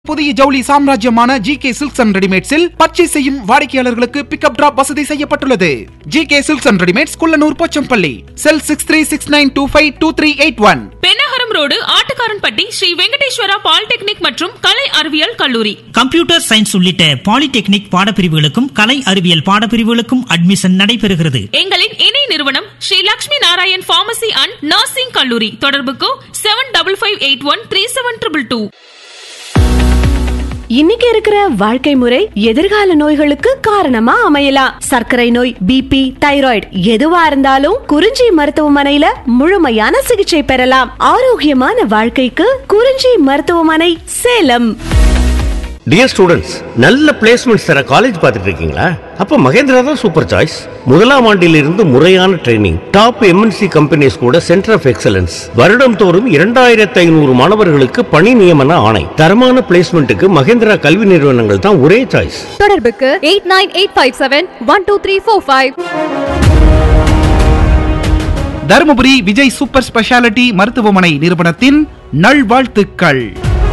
புதிய ஜவுளி சாம்ராஜ்யமான ஜி கே சில்க்ஸ் அண்ட் ரெடிமேட்ஸில் பர்ச்சேஸ் செய்யும் வாடிக்கையாளர்களுக்கு பிக்கப் டிராப் வசதி செய்யப்பட்டுள்ளது G K silks and readymades Kullanur Pochampalli cell six three six nine two five two three eight one Pennagaram road Attukaranpatti Sri Venkateswara polytechnic மற்றும் கலை அறிவியல் கல்லூரி கம்ப்யூட்டர் சயின்ஸ் உள்ளிட்ட பாலிடெக்னிக் பாடப்பிரிவுகளுக்கும் கலை அறிவியல் பாடப்பிரிவுகளுக்கும் அட்மிஷன் நடைபெறுகிறது எங்களின் இணை நிறுவனம் Sri Lakshmi Narayan pharmacy and nursing கல்லூரி தொடர்புக்கு seven double five eight one three seven triple two இன்னைக்கு இருக்கிற வாழ்க்கை முறை எதிர்கால நோய்களுக்கு காரணமா அமையலாம் சர்க்கரை நோய் பிபி தைராய்டு எதுவா இருந்தாலும் குறிஞ்சி மருத்துவமனையில முழுமையான சிகிச்சை பெறலாம் ஆரோக்கியமான வாழ்க்கைக்கு குறிஞ்சி மருத்துவமனை சேலம் டியர் ஸ்டூடெண்ட்ஸ் நல்ல பிளேஸ்மெண்ட்ஸ் தர காலேஜ் பார்த்துட்டு இருக்கீங்களா அப்ப மகேந்திரா தான் சூப்பர் சாய்ஸ் முதலாம் ஆண்டிலிருந்து முறையான ட்ரைனிங் டாப் எம்என்சி கம்பெனிஸ் கூட சென்டர் ஆஃப் எக்ஸலன்ஸ் வருடம் தோறும் இரண்டாயிரத்தி ஐநூறு மாணவர்களுக்கு பணி நியமன ஆணை தரமான பிளேஸ்மெண்ட்டுக்கு மகேந்திரா கல்வி நிறுவனங்கள் தான் ஒரே சாய்ஸ் தொடர்புக்கு eight nine eight five seven one two three four five Dharmapuri Vijay super speciality மருத்துவமனை நிறுவனத்தின் நல்வாழ்த்துக்கள்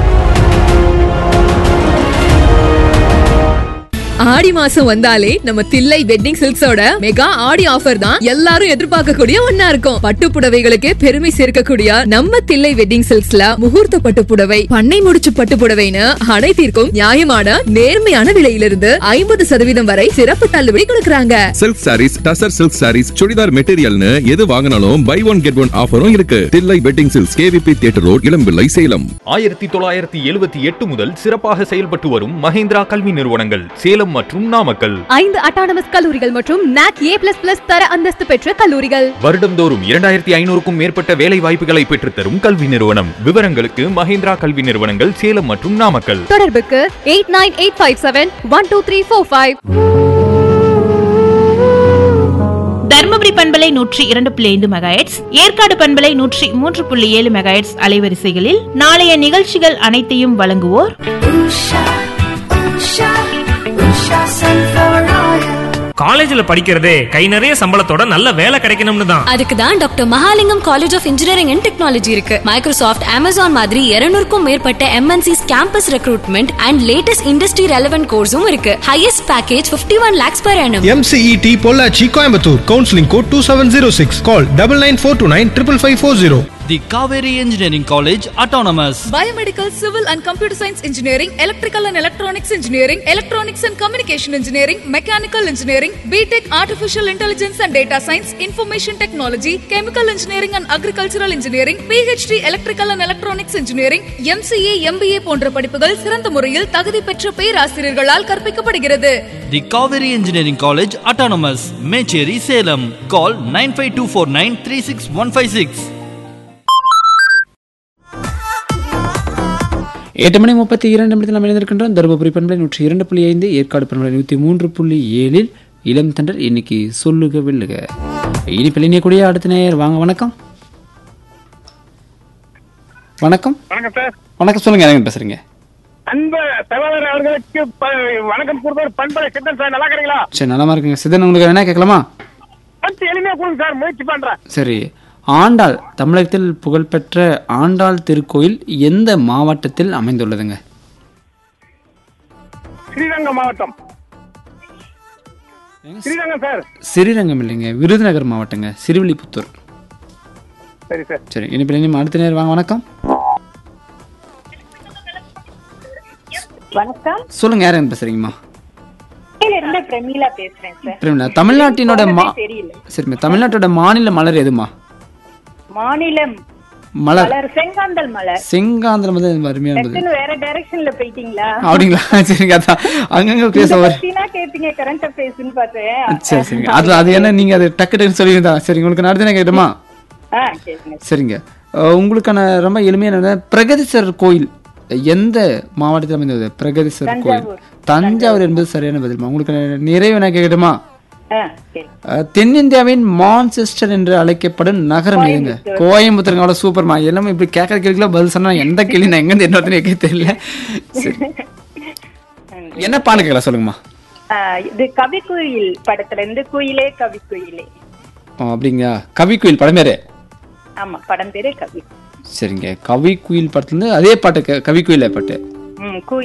ஆடி மாசம் வந்தாலே நம்ம தில்லை வெட்டிங் சில்க்ஸோட மெகா ஆடி ஆஃபர் தான் எல்லாரும் எதிர்பார்க்கக்கூடிய ஒன்னா இருக்கும் பட்டு புடவைகளுக்கே பெருமை சேர்க்கக்கூடிய நம்ம தில்லை வெட்டிங் சில்க்ஸ்ல முகூர்த்த பட்டு புடவை பண்ணை முடிச்சு பட்டு புடவைன்னு அனைத்திற்கும் நியாயமான நேர்மையான விலையிலிருந்து ஐம்பது சதவீதம் வரை சிறப்பு தள்ளுபடி கொடுக்கறாங்க சில்க் சாரீஸ் டசர் சில்க் சாரீஸ் சுடிதார் மெட்டீரியல்னு எது வாங்கினாலும் பை ஒன் கெட் ஒன் ஆஃபரும் இருக்கு Thillai wedding silks KVP theatre road Elampillai Salem ஆயிரத்தி தொள்ளாயிரத்தி எழுபத்தி எட்டு முதல் சிறப்பாக செயல்பட்டு வரும் மஹேந்திரா கல்வி நிறுவனங்கள் சேலம் மற்றும் நாமக்கல் ஐந்து அட்டானமஸ் கல்லூரிகள் மற்றும் நாக் ஏ பிளஸ் பிளஸ் தர அந்தஸ்து பெற்ற கல்லூரிகள் வருடம்தோறும் இரண்டாயிரத்தி ஐநூறுக்கும் மேற்பட்ட வேலை வாய்ப்புகளை பெற்றுத்தரும் கல்வி நிறுவனம் விவரங்களுக்கு மஹேந்திரா கல்வி நிறுவனங்கள் சேலம் மற்றும் நாமக்கல் தொடர்புக்கு eight nine eight five seven one two three four five Dharmapuri பண்பலை நூற்றி இரண்டு புள்ளி ஐந்து மெகாஹெட்ஸ் ஏற்காடு பண்பலை நூற்றி மூன்று புள்ளி ஏழு மெகாஹெட்ஸ் அலைவரிசைகளில் நாளைய நிகழ்ச்சிகள் அனைத்தையும் வழங்குவோர் காலேஜ்ல படிக்கிறதே கை நிறைய சம்பளத்தோட நல்ல வேலை கிடைக்கணும்னு தான் அதுக்கு தான் doctor Mahalingam college of engineering and technology இருக்கு மைக்ரோசாஃப்ட் அமேசான் மாதிரி இருநூறுக்கும் மேற்பட்ட MNCs campus recruitment and latest industry relevant கோர்ஸும் இருக்கு highest package 51 one lakhs per annum MCET Pollachi Coimbatore counselling code two seven zero six call double nine four two nine triple five four zero the Kaveri engineering college autonomous biomedical civil and computer science engineering electrical and electronics engineering electronics and communication engineering mechanical engineering BTech artificial intelligence and data science information technology chemical engineering and agricultural engineering PhD electrical and electronics engineering MCA MBA போன்ற படிப்புகள் சிறந்த முறையில் தகுதி பெற்ற பேராசிரியர்களால் கற்பிக்கப்படுகிறது the Kaveri engineering college autonomous Mecheri Salem call nine five two four nine three six one five six எட்டு மணி முப்பத்தி இரண்டு நிமிடத்தில் நாம் இணைந்திருக்கின்றோம் தருமபுரி பண்பலை நூற்றி இரண்டு புள்ளி ஐந்து ஏற்காடு பண்பலை நூற்றி மூன்று புள்ளி ஏழில் இளம் தண்டர் இன்னைக்கு சொல்லுக வெல்லுக இனி பிள்ளைக்கூடிய அடுத்த நேயர் வாங்க வணக்கம் வணக்கம் வணக்கம் சார் வணக்கம் சொல்லுங்க யாருங்க பேசுறீங்க அன்பு சகோதரர் அவர்களுக்கு ப- வணக்கம் கொடுப்பவர் பண்பலை சித்தன் சார் நல்லா இருக்கிறீங்களா சரி நலமா இருக்குங்க சிதன் உங்களுக்கு என்ன கேட்கலாமா கொஞ்சம் எளிமையா கொடுங்க சார் முயற்சி பண்றேன் சரி ஆண்டாள் தமிழகத்தில் புகழ்பெற்ற ஆண்டாள் திருக்கோயில் எந்த மாவட்டத்தில் அமைந்துள்ளதுங்க ஸ்ரீரங்கம் மாவட்டம் ஸ்ரீரங்கம் சார் ஸ்ரீரங்கம் இல்லைங்க விருதுநகர் மாவட்டங்க சிறுவில்லிபுத்தூர் சரி சார் சரி இனி பிள்ளை அடுத்த நேரம் வாங்க வணக்கம் வணக்கம் சொல்லுங்க யாருங்க பேசுறீங்கம்மா இருந்து பிரமீளா பேசுறேன் சார் பிரமிளா தமிழ்நாட்டினோட மா தெரியல சரிம்மா தமிழ்நாட்டோட மாநில மலர் எதுமா மாநிலம் மலர் மலர் செங்காந்தல் மலர் செங்காந்திரம் வந்து அருமையா இருந்தது டக்குன்னு வேற டைரக்ஷன்ல போயிட்டீங்களா அப்படிங்களா சரிங்க அதான் அங்கங்க பேச இத வர பத்தினா கேப்பீங்க கரண்ட் அஃபேர்ஸ்னு பார்த்தேன் சரி சரிங்க அது அது என்ன நீங்க அது டக்கு டக்குன்னு சொல்லியிருந்தா சரி உங்களுக்கு நான் அடுத்த கேட்டுமா ஆ கேளுங்க சரிங்க அஹ், உங்களுக்கான ரொம்ப எளிமையான பிரகதீஸ்வரர் கோயில் எந்த மாவட்டத்தில் அமைந்தது பிரகதீஸ்வரர் கோயில் தஞ்சாவூர். தஞ்சாவூர் என்பது சரியான பதில்மா உங்களுக்கு நிறைவு என்ன கேட்கட்டுமா ஆ கேளுங்க அஹ், தென்னிந்தியாவின் மான்செஸ்டர் என்று அழைக்கப்படும் நகரம் எதுங்க கோயம்புத்தூர். கோயம்புத்தூருங்க அவ்வளோ சூப்பர்மா எல்லாமே இப்படி கேட்கற கேள்விக்கெல்லாம் பதில் சொன்னா எந்த கேள்வி நான் எங்க என்ன கேட்க தெரியல சரி. என்ன பாட்டு கேட்கலாம் சொல்லுங்கம்மா ஆ, இது கவிக்குயில் படத்துல இருந்து குயிலே கவிக்குயிலே ஓ, அப்படிங்களா கவி குயில் படம் பேரு ஆமா படம் பேரு கவி சரிங்க கவி குயில் படத்துல இருந்து அதே பாட்டு க- கவி குயில பாட்டு ம் குயில்